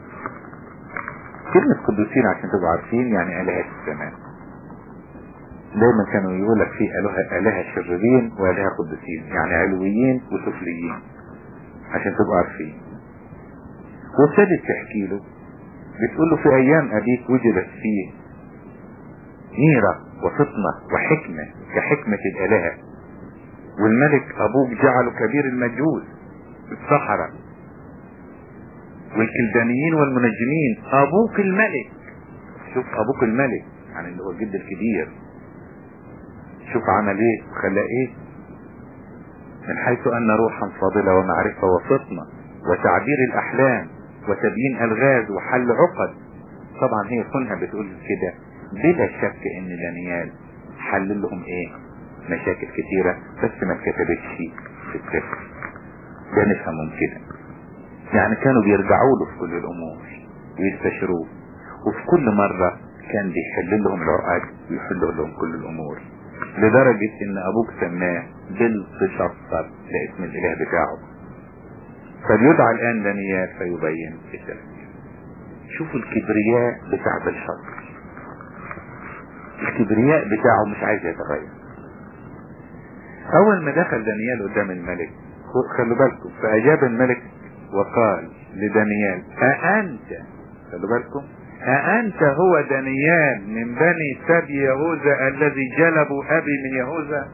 كلمة قدوسين عشان تبقوا عارفين يعني الهة السماء دايما كانوا يقول لك في الهة الهة شريرين والهة قدوسين يعني علويين وسفليين عشان تبقوا عارفين وابتدت تحكي له بتقول له في ايام ابيك وجدت فيه نيرة وفطنة وحكمة كحكمة الالهة والملك ابوك جعله كبير المجوس الصحراء والكلدانيين والمنجمين ابوك الملك شوف ابوك الملك يعني اللي هو الجد الكبير شوف عمل ايه وخلى ايه من حيث ان روحا فاضلة ومعرفة وفطنة وتعبير الاحلام وتبيين الغاز وحل عقد طبعا هي كونها بتقول كده بلا شك ان دانيال حل لهم ايه مشاكل كتيرة بس ما كتبتش في السفر ده نفهمهم كده يعني كانوا بيرجعوا له في كل الامور ويستشروه وفي كل مرة كان بيحل لهم العقد ويحل لهم كل الامور لدرجة ان ابوك سماه بلتشطر ده اسم الاله بتاعه فليدعى الان دانيال فيبين التفسير شوفوا الكبرياء بتاع بلشطر الكبرياء بتاعه مش عايز يتغير اول ما دخل دانيال قدام الملك خلوا بالكم فاجاب الملك وقال لدانيال أأنت خلوا بالكم أأنت هو دانيال من بني سبي يهوذا الذي جلبوا أبي من يهوذا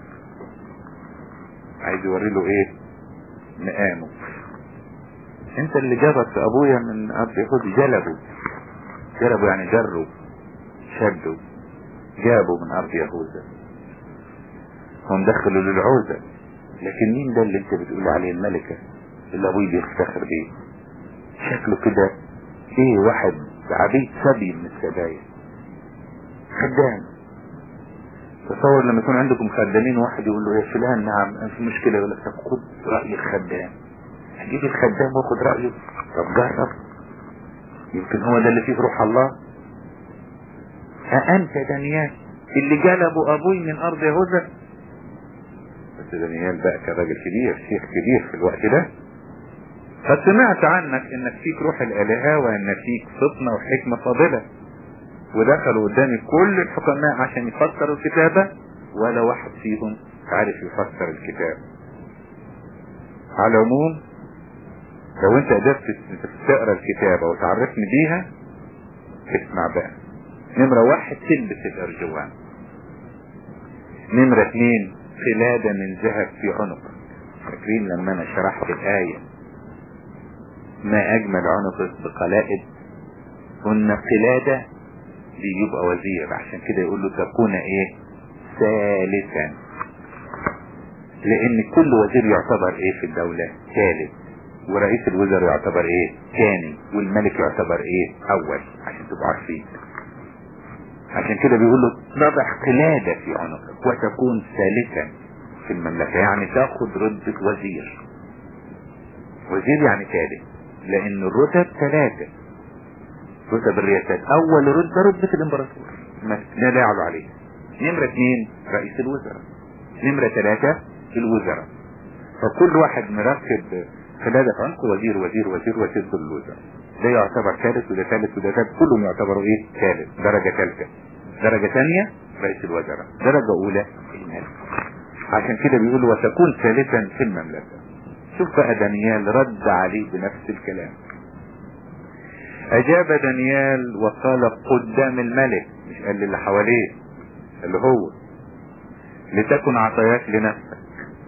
عايز يوري له ايه مقامه انت اللي جابت ابويا من اب يهود جلبوا جلبوا يعني جروا شدوا جابوا من ارض يهوذا هم دخلوا للعوزة لكن مين ده اللي انت بتقول عليه الملكة اللي ابوي بيفتخر بيه شكله كده ايه واحد عبيد سبي من السبايا خدام تصور لما يكون عندكم خدامين واحد يقول له يا فلان نعم في مشكلة يقول لك طب خد رأي الخدام هجيب الخدام واخد رأيه طب جرب يمكن هو ده اللي فيه روح الله أأنت دانيال اللي جلبوا أبوي من أرض يهوذا بس دانيال بقى كراجل كبير شيخ كبير في الوقت ده قد سمعت عنك انك فيك روح الالهة وان فيك فطنة وحكمة فاضلة ودخلوا قدامي كل الحكماء عشان يفسروا الكتابة ولا واحد فيهم عارف يفسر الكتاب على العموم لو انت قدرت تقرا الكتابة وتعرفني بيها اسمع بقى نمرة واحد تلبس الارجوان نمرة اثنين قلادة من ذهب في عنقك فاكرين لما انا شرحت الآية ما اجمل عنقك بقلائد قلنا قلادة ليبقى وزير عشان كده يقول له تكون ايه ثالثا لان كل وزير يعتبر ايه في الدولة ثالث ورئيس الوزراء يعتبر ايه ثاني والملك يعتبر ايه اول عشان تبقوا عارفين عشان كده بيقول له تضع قلادة في عنقك وتكون ثالثا في المملكة يعني تاخد رتبة وزير وزير يعني ثالث لان الرتب ثلاثة رتب الرئاسات اول رتبة رتبة الامبراطور لا لا يعلو عليه نمرة اثنين رئيس الوزراء نمرة ثلاثة الوزراء فكل واحد مركب قلادة في عنقه وزير وزير وزير وزير كل الوزراء ده يعتبر ثالث وده ثالث وده ثالث كلهم يعتبروا ايه ثالث درجة ثالثة درجة ثانية رئيس الوزراء درجة اولى الملك عشان كده بيقول وتكون ثالثا في المملكة شوف بقى دانيال رد عليه بنفس الكلام اجاب دانيال وقال قدام الملك مش قال اللي حواليه اللي هو لتكن عطاياك لنفسك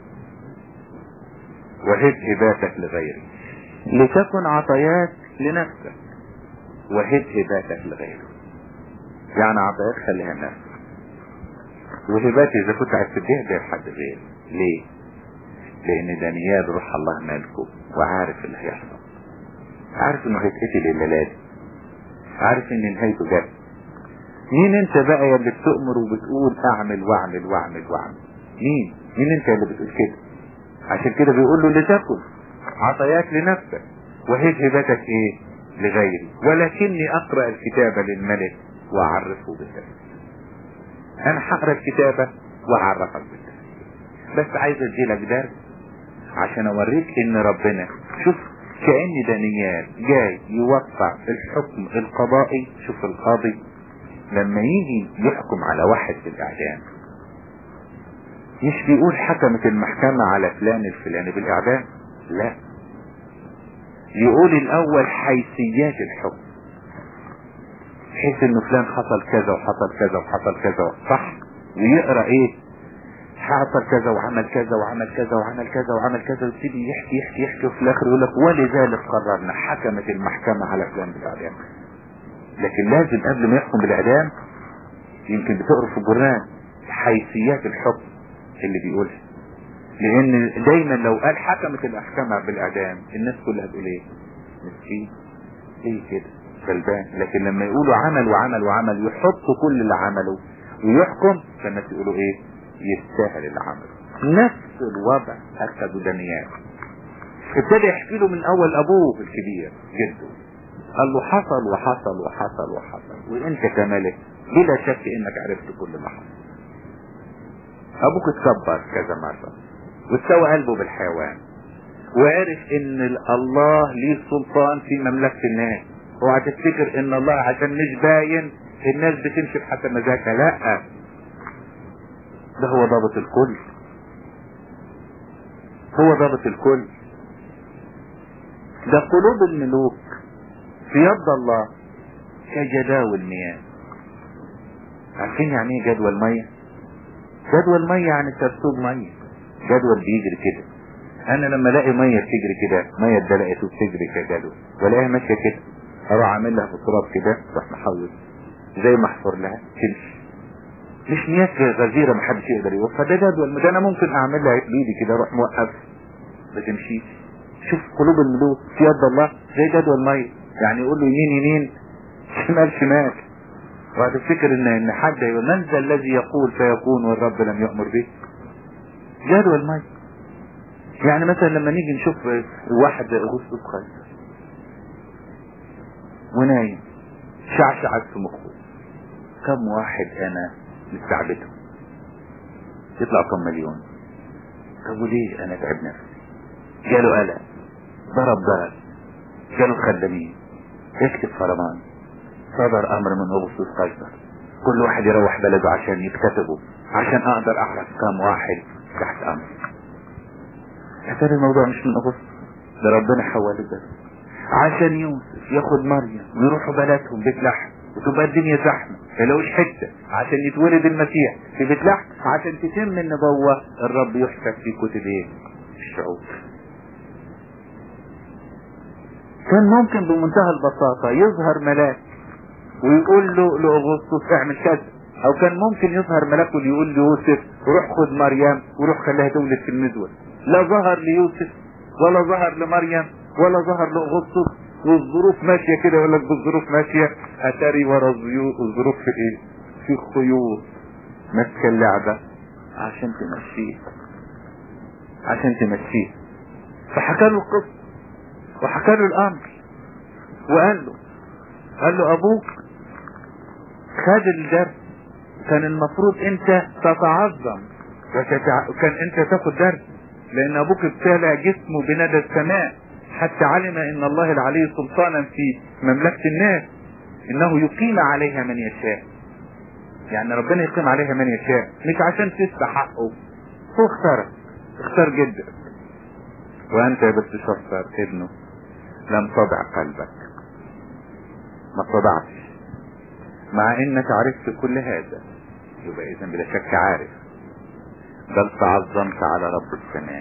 وهب هباتك لغيرك لتكن عطاياك لنفسك وهب هباتك لغيرك يعني عطاياك خليها لنفسك وهباتي اذا كنت عايز تديها ده لحد غير ليه لان دانيال روح الله مالكه وعارف اللي هيحصل عارف انه هيتقتل الليلة دي عارف ان نهايته جت مين انت بقى يا اللي بتؤمر وبتقول اعمل واعمل واعمل واعمل مين مين انت اللي بتقول كده عشان كده بيقول له لتكن عطاياك لنفسك وهب هبتك ايه لغيري ولكني اقرأ الكتابة للملك واعرفه بالتفسير انا هقرا الكتابة واعرفك بالتفسير بس عايز اديلك درس عشان اوريك ان ربنا شوف كأن دانيال جاي يوقع الحكم القضائي شوف القاضي لما يجي يحكم على واحد بالاعدام مش بيقول حكمت المحكمة على فلان الفلاني بالاعدام لا يقول الاول حيثيات الحكم بحيث انه فلان حصل كذا وحصل كذا وحصل كذا صح ويقرا ايه حصل كذا وعمل كذا وعمل كذا وعمل كذا وعمل كذا ويبتدي يحكي يحكي يحكي وفي الاخر يقول لك ولذلك قررنا حكمت المحكمة على فلان بالاعدام لكن لازم قبل ما يحكم بالاعدام يمكن بتقرا في الجرنان حيثيات الحكم اللي بيقولها لان دايما لو قال حكمت المحكمة بالاعدام الناس كلها تقول ايه مسكين ايه كده غلبان لكن لما يقولوا عمل وعمل وعمل يحطوا كل اللي عمله ويحكم فالناس يقولوا ايه يستاهل اللي عمله نفس الوضع اخذوا دانيال ابتدى يحكي له من اول ابوه الكبير جده قال له حصل وحصل وحصل وحصل وانت كملك بلا شك انك عرفت كل اللي حصل ابوك اتكبر كذا مرة واستوى قلبه بالحيوان وعرف ان الله ليه سلطان في مملكة الناس اوعى تفتكر ان الله عشان مش باين الناس بتمشي بحسب مزاجها لا ده هو ضابط الكل هو ضابط الكل ده قلوب الملوك في يد الله كجداول مياه عارفين يعني ايه جدول ميه جدول ميه يعني سرسوب ميه جدول بيجري كده انا لما الاقي ميه بتجري كده ميه اتدلقت وبتجري كجدول والاقيها ماشيه كده اروح اعمل لها في التراب كده اروح محول زي ما احفر لها تمشي مش مياه غزيره محدش يقدر يوقفها ده جدول ده انا ممكن اعملها بايدي كده اروح موقف ما تمشيش شوف قلوب الملوك في يد الله زي جدول ميه يعني يقول له يمين يمين شمال شمال وهتفتكر ان ان حد يقول من ذا الذي يقول فيكون والرب لم يأمر به جدول ميه يعني مثلا لما نيجي نشوف واحد اغسطس خير ونايم شعشعت في مخه كم واحد انا مستعبده يطلع كم مليون طب وليه انا تعب نفسي جاله قلق ضرب ضرب جاله خدامين يكتب فرمان صدر امر من اغسطس قيصر كل واحد يروح بلده عشان يكتسبه عشان اقدر اعرف كم واحد تحت امر ترى الموضوع مش من اغسطس ده ربنا حوله ده عشان يوسف ياخد مريم ويروحوا بلدهم بيت لحم وتبقى الدنيا زحمه يلاقوش حته عشان يتولد المسيح في بيت لحم عشان تتم النبوه الرب يحسب في كتب ايه؟ الشعوب كان ممكن بمنتهى البساطة يظهر ملاك ويقول له لأغسطس اعمل كذا او كان ممكن يظهر ملاك ويقول ليوسف روح خد مريم وروح خليها تولد في المزود لا ظهر ليوسف ولا ظهر لمريم ولا ظهر لأغسطس والظروف ماشية كده يقول لك بالظروف ماشية اتاري ورا الظروف في ايه في خيوط ماسكة اللعبة عشان تمشيه عشان تمشيه فحكى له القصة وحكى له الامر وقال له قال له ابوك خد الدرس كان المفروض انت تتعظم وكان انت تاخد درس لان ابوك ابتلى جسمه بندى السماء حتى علم ان الله العلي سلطانا في مملكة الناس انه يقيم عليها من يشاء يعني ربنا يقيم عليها من يشاء مش عشان تسبى حقه هو اختارك اختار جدك وانت يا بس شفر ابنه لم تضع قلبك ما تضعتش مع انك عرفت كل هذا يبقى اذا بلا شك عارف بل تعظمت على رب السماء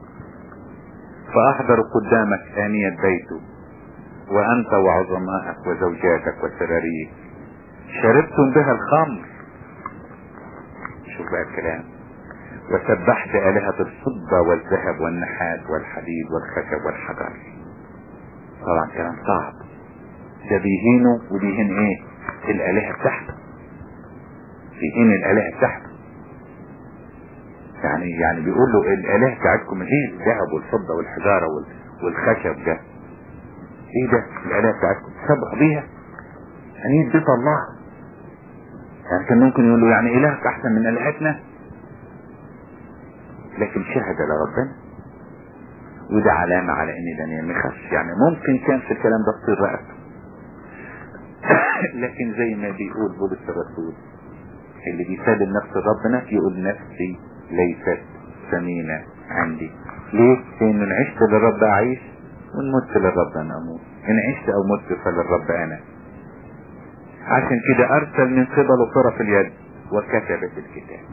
فاحضر قدامك آنية بيته وانت وعظمائك وزوجاتك وسراريك شربتم بها الخمر شوف بقى الكلام وسبحت آلهة الفضة والذهب والنحاس والحديد والخشب والحجر طبعا كلام صعب ده بيهينه وبيهين ايه الآلهة بتاعته بيهين الآلهة بتاعته يعني يعني بيقول له الآلهة بتاعتكم ايه الذهب والفضة والحجارة والخشب ده ايه ده الآلهة بتاعتكم تسبحوا بيها يعني بيت الله يعني كان ممكن يقول له يعني إلهك أحسن من آلهتنا لكن شهد لربنا وده علامة على ان دانيال ما خافش يعني ممكن كان في الكلام ده تصير رأسه لكن زي ما بيقول بولس الرسول اللي بيسلم نفس ربنا يقول نفسي ليست ثمينة عندي ليه؟ لأن إن عشت للرب أعيش وإن مت للرب أنا أموت إن عشت أو مت فللرب أنا عشان كده أرسل من قبله طرف اليد وكتب في الكتاب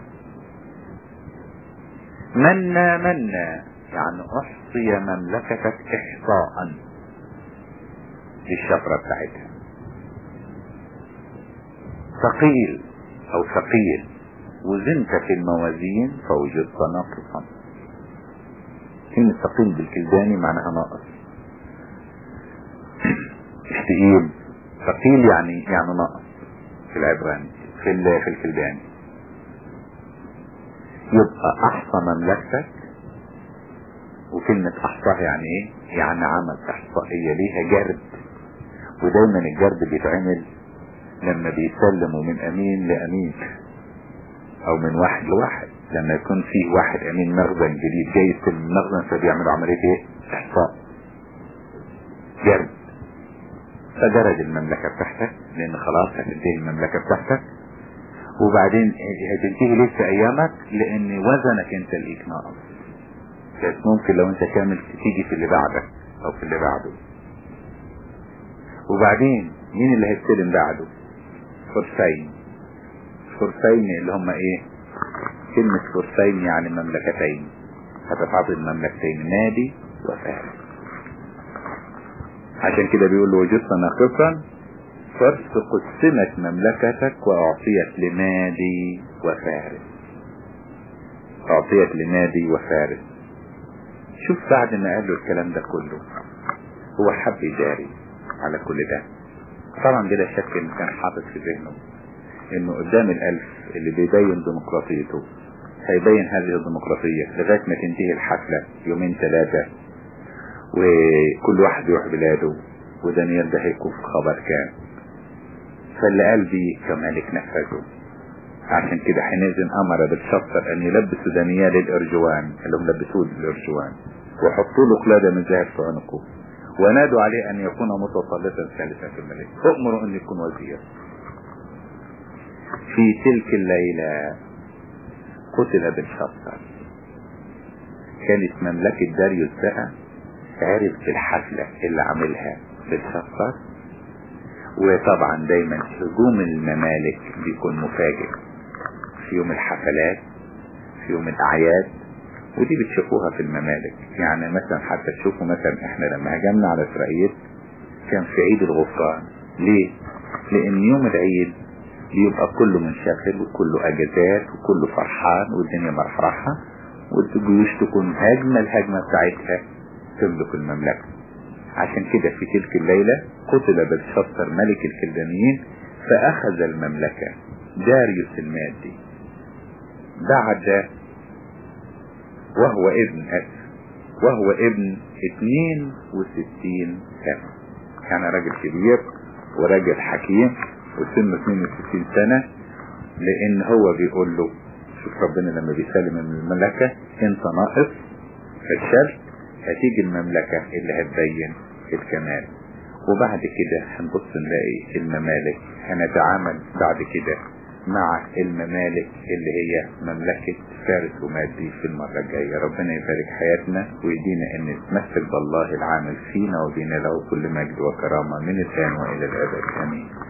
منا منا يعني احصي مملكتك احصاء دي الشفرة بتاعتها ثقيل او ثقيل وزنت في الموازين فوجدت ناقصا كلمة ثقيل بالكلداني معناها ناقص مش تقيل ثقيل يعني يعني ناقص في العبراني في في الكلداني يبقى احصى مملكتك وكلمة احصاها يعني ايه يعني عمل احصائية ليها جرد ودايما الجرد بيتعمل لما بيسلموا من امين لامين او من واحد لواحد لما يكون في واحد امين مخزن جديد جاي يستلم المخزن فبيعملوا عملية ايه احصاء جرد فجرد المملكة بتاعتك لان خلاص هتنتهي المملكة بتاعتك وبعدين هتنتهي لسه ايامك لان وزنك انت لقيت ناقص بس ممكن لو انت كامل تيجي في اللي بعدك او في اللي بعده وبعدين مين اللي هيستلم بعده فرسين فرسين اللي هم ايه كلمة فرسين يعني مملكتين هتتعاطي المملكتين نادي وفارس عشان كده بيقول له وجدت ناقصا فرس قسمت مملكتك واعطيت لنادي وفارس اعطيت لنادي وفارس شوف بعد ما قال له الكلام ده كله هو حب يجاري على كل ده طبعا بلا شك انه كان حاطط في ذهنه انه قدام الالف اللي بيبين ديمقراطيته هيبين هذه الديمقراطية لغاية ما تنتهي الحفلة يومين ثلاثة وكل واحد يروح بلاده ودانيال ده هيكون في خبر كام فاللي قال بيه كمالك نفذه عشان كده حينئذ امر بالشطر ان يلبسوا دانيال الارجوان اللي هم لبسوه الارجوان وحطوا له قلادة من ذهب في عنقه ونادوا عليه ان يكون متسلطا ثالثا في الملك اؤمروا ان يكون وزير في تلك الليلة قتل بالشطر كانت مملكة داريوس بقى عرف بالحفلة اللي عملها بالشطر وطبعا دايما هجوم الممالك بيكون مفاجئ في يوم الحفلات في يوم الاعياد ودي بتشوفوها في الممالك يعني مثلا حتى تشوفوا مثلا احنا لما هجمنا على اسرائيل كان في عيد الغفران ليه لان يوم العيد بيبقى كله منشغل وكله اجازات وكله فرحان والدنيا مرحرحة والجيوش تكون هجمة الهجمة بتاعتها تملك المملكة عشان كده في تلك الليلة قتل بلشطر ملك الكلدانيين فأخذ المملكة داريوس المادي بعد وهو ابن أسف وهو ابن 62 سنة كان راجل كبير وراجل حكيم وسنه 62 سنة لان هو بيقول له شوف ربنا لما بيسلم من المملكة انت ناقص فشلت هتيجي المملكة اللي هتبين الكمال وبعد كده هنبص نلاقي الممالك هنتعامل بعد كده مع الممالك اللي هي مملكة فارس ومادي في المرة الجاية ربنا يبارك حياتنا ويدينا ان نتمثل بالله العامل فينا وبينا له كل مجد وكرامة من الآن وإلى الأبد آمين